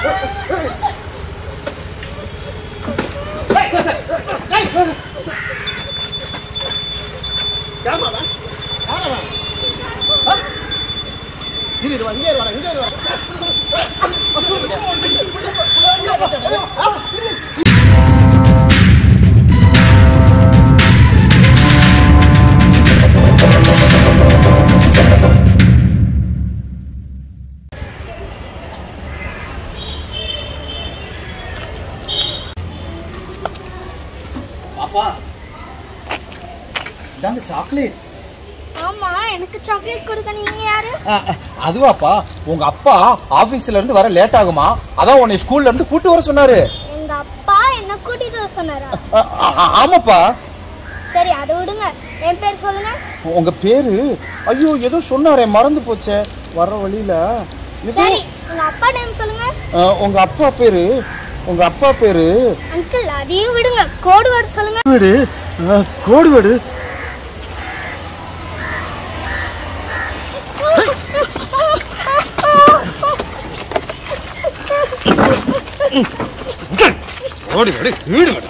இரு இரு இங்கே வர இங்கே வர பாப்பா இதாங்க சாக்லேட் ஆமா எனக்கு சாக்லேட் கொடுக்க நீங்க யாரு அதுவாப்பா உங்க அப்பா ஆபீஸ்ல இருந்து வர லேட் ஆகுமா அதான் உன்னை ஸ்கூல்ல இருந்து கூட்டு வர சொன்னாரு எங்க அப்பா என்ன கூட்டிட்டு வர சொன்னாரா ஆ, ஆ, ஆமாப்பா சரி அதை விடுங்க என் பேர் சொல்லுங்க உங்க பேரு ஐயோ ஏதோ சொன்னாரே மறந்து போச்சே வர வழியில ஏதோ சரி உங்க அப்பா நேம் சொல்லுங்க ஆ, உங்க அப்பா பேரு உங்க அப்பா பேரு அங்கிள் அதையும் விடுங்க கோடு வேர்டு சொல்லுங்க வீடு கோடு வீடு ஓடி வீடு வீடு வீடு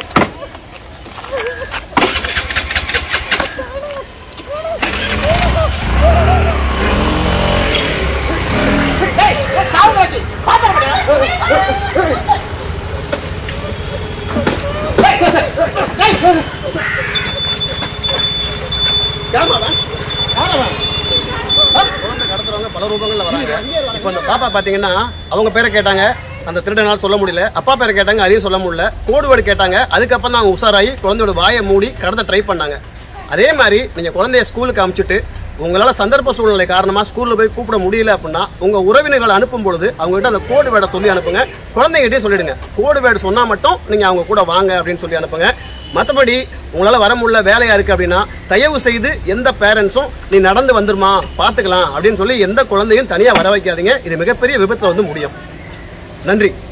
குழந்தை கடத்துறவங்க பல ரூபங்கள்ல வராங்க இப்போ அந்த பாப்பா பாத்தீங்கன்னா அவங்க பேரை கேட்டாங்க அந்த திருடனால் சொல்ல முடியல அப்பா பேரை கேட்டாங்க அதையும் சொல்ல முடியல கோடு வேர்டு கேட்டாங்க அதுக்கப்புறம் தான் அவங்க உஷாராகி குழந்தையோட வாயை மூடி கடத்த ட்ரை பண்ணாங்க அதே மாதிரி நீங்கள் குழந்தைய ஸ்கூலுக்கு அனுப்பிச்சிட்டு உங்களால் சந்தர்ப்ப சூழ்நிலை காரணமாக ஸ்கூலில் போய் கூப்பிட முடியல அப்படின்னா உங்கள் உறவினர்களை அனுப்பும் பொழுது அவங்ககிட்ட அந்த கோடு வேர்டை சொல்லி அனுப்புங்க குழந்தைகிட்டே சொல்லிடுங்க கோடு வேர்டு சொன்னால் மட்டும் நீங்கள் அவங்க கூட வாங்க அப்படின்னு சொல்லி அனுப்புங்க மற்றபடி உங்களால் வர முடியல வேலையாக இருக்குது அப்படின்னா தயவு செய்து எந்த பேரண்ட்ஸும் நீ நடந்து வந்துருமா பார்த்துக்கலாம் அப்படின்னு சொல்லி எந்த குழந்தையும் தனியாக வர வைக்காதீங்க இது மிகப்பெரிய விபத்தில் வந்து முடியும் நன்றி